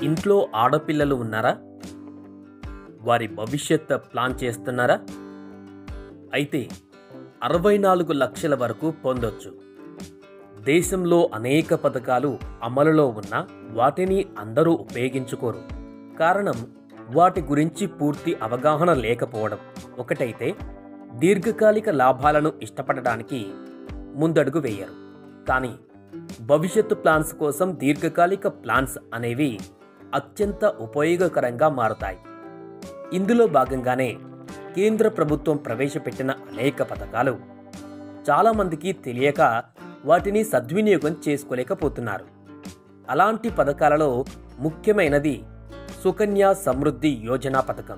ఇంట్లో ఆడపిల్లలు ఉన్నారా వారి భవిష్యత్ ప్లాన్ చేస్తున్నారా అయితే అరవై నాలుగు లక్షల వరకు పొందొచ్చు దేశంలో అనేక పథకాలు అమలులో ఉన్న వాటిని అందరూ ఉపయోగించుకోరు కారణం వాటి గురించి పూర్తి అవగాహన లేకపోవడం ఒకటైతే దీర్ఘకాలిక లాభాలను ఇష్టపడడానికి ముందడుగు వేయరు కానీ భవిష్యత్తు ప్లాన్స్ కోసం దీర్ఘకాలిక ప్లాన్స్ అనేవి అత్యంత ఉపయోగకరంగా మారుతాయి ఇందులో భాగంగానే కేంద్ర ప్రభుత్వం ప్రవేశపెట్టిన అనేక పథకాలు చాలామందికి తెలియక వాటిని సద్వినియోగం చేసుకోలేకపోతున్నారు అలాంటి పథకాలలో ముఖ్యమైనది సుకన్య సమృద్ధి యోజన పథకం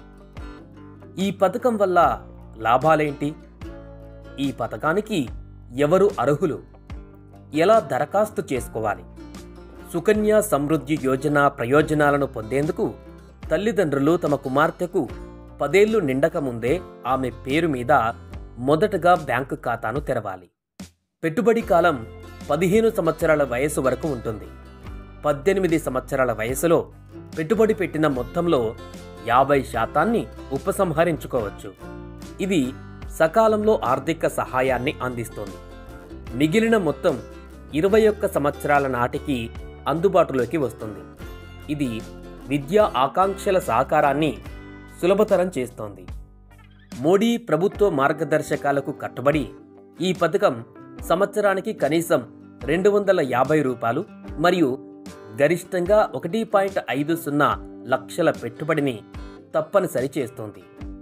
ఈ పథకం వల్ల లాభాలేంటి ఈ పథకానికి ఎవరు అర్హులు ఎలా దరఖాస్తు చేసుకోవాలి సుకన్య సమృద్ధి యోజన ప్రయోజనాలను పొందేందుకు తల్లిదండ్రులు తమ కుమార్తెకు పదేళ్లు నిండక ముందే ఆమె పేరు మీద మొదటగా బ్యాంకు ఖాతాను తెరవాలి పెట్టుబడి కాలం పదిహేను సంవత్సరాల వయసు వరకు ఉంటుంది పద్దెనిమిది సంవత్సరాల వయసులో పెట్టుబడి పెట్టిన మొత్తంలో యాభై శాతాన్ని ఉపసంహరించుకోవచ్చు ఇది సకాలంలో ఆర్థిక సహాయాన్ని అందిస్తుంది మిగిలిన మొత్తం ఇరవై ఒక్క సంవత్సరాల నాటికి అందుబాటులోకి వస్తుంది ఇది విద్యా ఆకాంక్షల సహకారాన్ని సులభతరం చేస్తోంది మోడీ ప్రభుత్వ మార్గదర్శకాలకు కట్టుబడి ఈ పథకం సంవత్సరానికి కనీసం రెండు వందల యాభై రూపాయలు మరియు గరిష్టంగా ఒకటి పాయింట్ ఐదు సున్నా లక్షల పెట్టుబడిని తప్పనిసరి చేస్తోంది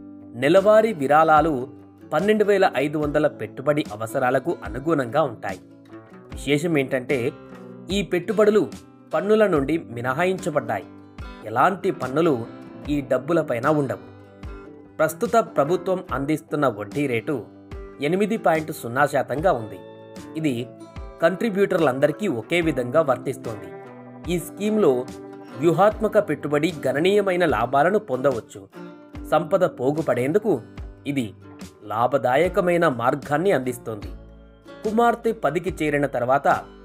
నెలవారీ విరాళాలు పన్నెండు వేల ఐదు వందల పెట్టుబడి అవసరాలకు అనుగుణంగా ఉంటాయి విశేషం ఏంటంటే ఈ పెట్టుబడులు పన్నుల నుండి మినహాయించబడ్డాయి ఎలాంటి పన్నులు ఈ డబ్బులపైన ఉండవు ప్రస్తుత ప్రభుత్వం అందిస్తున్న వడ్డీ రేటు ఎనిమిది పాయింట్ సున్నా శాతంగా ఉంది ఇది కంట్రిబ్యూటర్లందరికీ ఒకే విధంగా వర్తిస్తుంది ఈ స్కీమ్లో వ్యూహాత్మక పెట్టుబడి గణనీయమైన లాభాలను పొందవచ్చు సంపద పోగుపడేందుకు ఇది లాభదాయకమైన మార్గాన్ని అందిస్తుంది కుమార్తె పదికి చేరిన తర్వాత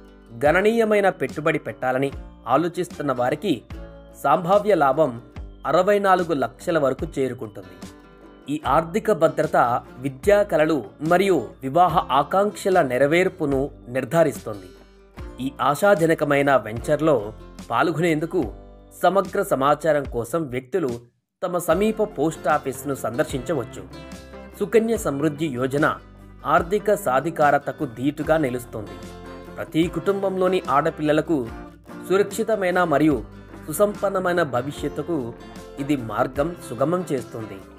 గణనీయమైన పెట్టుబడి పెట్టాలని ఆలోచిస్తున్న వారికి సంభావ్య లాభం అరవై నాలుగు లక్షల వరకు చేరుకుంటుంది ఈ ఆర్థిక భద్రత విద్యా కళలు మరియు వివాహ ఆకాంక్షల నెరవేర్పును నిర్ధారిస్తుంది ఈ ఆశాజనకమైన వెంచర్లో పాల్గొనేందుకు సమగ్ర సమాచారం కోసం వ్యక్తులు తమ సమీప పోస్ట్ ఆఫీసును సందర్శించవచ్చు సుకన్య సమృద్ధి యోజన ఆర్థిక సాధికారతకు ధీటుగా నిలుస్తుంది ప్రతి కుటుంబంలోని ఆడపిల్లలకు సురక్షితమైన మరియు సుసంపన్నమైన భవిష్యత్తుకు ఇది మార్గం సుగమం చేస్తుంది